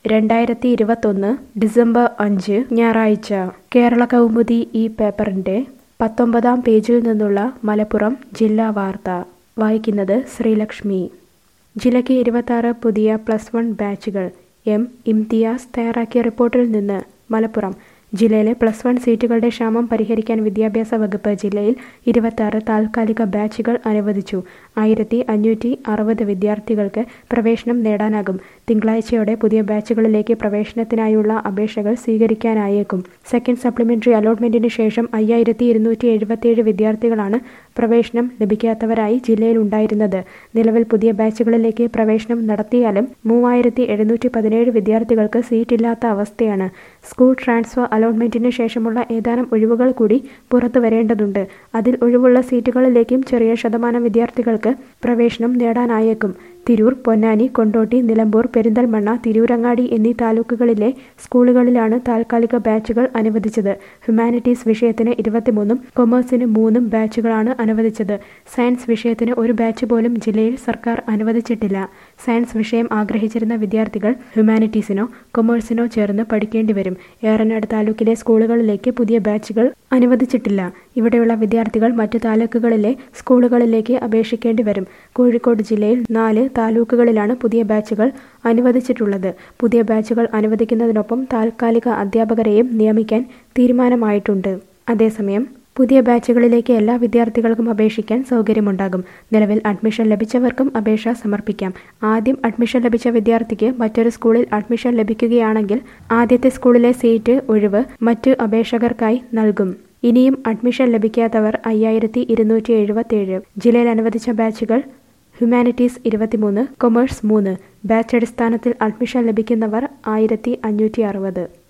രണ്ടായിരത്തി ഇരുപത്തൊന്ന് ഡിസംബർ അഞ്ച് ഞായറാഴ്ച കേരള കൗമുദി ഈ പേപ്പറിന്റെ പത്തൊമ്പതാം പേജിൽ നിന്നുള്ള മലപ്പുറം ജില്ലാ വാർത്ത വായിക്കുന്നത് ശ്രീലക്ഷ്മി ജില്ലയ്ക്ക് ഇരുപത്താറ് പുതിയ പ്ലസ് വൺ ബാച്ചുകൾ എം ഇംതിയാസ് തയ്യാറാക്കിയ റിപ്പോർട്ടിൽ നിന്ന് മലപ്പുറം ജില്ലയിലെ പ്ലസ് വൺ സീറ്റുകളുടെ ക്ഷാമം പരിഹരിക്കാൻ വിദ്യാഭ്യാസ വകുപ്പ് ജില്ലയിൽ ഇരുപത്താറ് താൽക്കാലിക ബാച്ചുകൾ അനുവദിച്ചു ആയിരത്തി അഞ്ഞൂറ്റി അറുപത് വിദ്യാർത്ഥികൾക്ക് പ്രവേശനം നേടാനാകും തിങ്കളാഴ്ചയോടെ പുതിയ ബാച്ചുകളിലേക്ക് പ്രവേശനത്തിനായുള്ള അപേക്ഷകൾ സ്വീകരിക്കാനായേക്കും സെക്കൻഡ് സപ്ലിമെന്ററി അലോട്ട്മെന്റിന് ശേഷം അയ്യായിരത്തി ഇരുന്നൂറ്റി എഴുപത്തിയേഴ് വിദ്യാർത്ഥികളാണ് പ്രവേശനം ലഭിക്കാത്തവരായി ജില്ലയിൽ ഉണ്ടായിരുന്നത് നിലവിൽ പുതിയ ബാച്ചുകളിലേക്ക് പ്രവേശനം നടത്തിയാലും മൂവായിരത്തി എഴുന്നൂറ്റി പതിനേഴ് വിദ്യാർത്ഥികൾക്ക് സീറ്റില്ലാത്ത അവസ്ഥയാണ് സ്കൂൾ ട്രാൻസ്ഫർ അലോട്ട്മെന്റിന് ശേഷമുള്ള ഏതാനും ഒഴിവുകൾ കൂടി പുറത്തു വരേണ്ടതുണ്ട് അതിൽ ഒഴിവുള്ള സീറ്റുകളിലേക്കും ചെറിയ ശതമാനം വിദ്യാർത്ഥികൾക്ക് പ്രവേശനം നേടാനായേക്കും തിരൂർ പൊന്നാനി കൊണ്ടോട്ടി നിലമ്പൂർ പെരിന്തൽമണ്ണ തിരൂരങ്ങാടി എന്നീ താലൂക്കുകളിലെ സ്കൂളുകളിലാണ് താൽക്കാലിക ബാച്ചുകൾ അനുവദിച്ചത് ഹ്യൂമാനിറ്റീസ് വിഷയത്തിന് ഇരുപത്തിമൂന്നും കൊമേഴ്സിന് മൂന്നും ബാച്ചുകളാണ് അനുവദിച്ചത് സയൻസ് വിഷയത്തിന് ഒരു ബാച്ച് പോലും ജില്ലയിൽ സർക്കാർ അനുവദിച്ചിട്ടില്ല സയൻസ് വിഷയം ആഗ്രഹിച്ചിരുന്ന വിദ്യാർത്ഥികൾ ഹ്യൂമാനിറ്റീസിനോ കൊമേഴ്സിനോ ചേർന്ന് പഠിക്കേണ്ടി വരും ഏറനാട് താലൂക്കിലെ സ്കൂളുകളിലേക്ക് പുതിയ ബാച്ചുകൾ അനുവദിച്ചിട്ടില്ല ഇവിടെയുള്ള വിദ്യാർത്ഥികൾ മറ്റു താലൂക്കുകളിലെ സ്കൂളുകളിലേക്ക് അപേക്ഷിക്കേണ്ടി വരും കോഴിക്കോട് ജില്ലയിൽ നാല് താലൂക്കുകളിലാണ് പുതിയ ബാച്ചുകൾ അനുവദിച്ചിട്ടുള്ളത് പുതിയ ബാച്ചുകൾ അനുവദിക്കുന്നതിനൊപ്പം താൽക്കാലിക അധ്യാപകരെയും നിയമിക്കാൻ തീരുമാനമായിട്ടുണ്ട് അതേസമയം പുതിയ ബാച്ചുകളിലേക്ക് എല്ലാ വിദ്യാർത്ഥികൾക്കും അപേക്ഷിക്കാൻ സൗകര്യമുണ്ടാകും നിലവിൽ അഡ്മിഷൻ ലഭിച്ചവർക്കും അപേക്ഷ സമർപ്പിക്കാം ആദ്യം അഡ്മിഷൻ ലഭിച്ച വിദ്യാർത്ഥിക്ക് മറ്റൊരു സ്കൂളിൽ അഡ്മിഷൻ ലഭിക്കുകയാണെങ്കിൽ ആദ്യത്തെ സ്കൂളിലെ സീറ്റ് ഒഴിവ് മറ്റു അപേക്ഷകർക്കായി നൽകും ഇനിയും അഡ്മിഷൻ ലഭിക്കാത്തവർ അയ്യായിരത്തി ഇരുന്നൂറ്റി എഴുപത്തിയേഴ് ജില്ലയിൽ അനുവദിച്ച ബാച്ചുകൾ ഹ്യൂമാനിറ്റീസ് ഇരുപത്തിമൂന്ന് കൊമേഴ്സ് മൂന്ന് ബാച്ച് അടിസ്ഥാനത്തിൽ അഡ്മിഷൻ ലഭിക്കുന്നവർ ആയിരത്തി അഞ്ഞൂറ്റി അറുപത്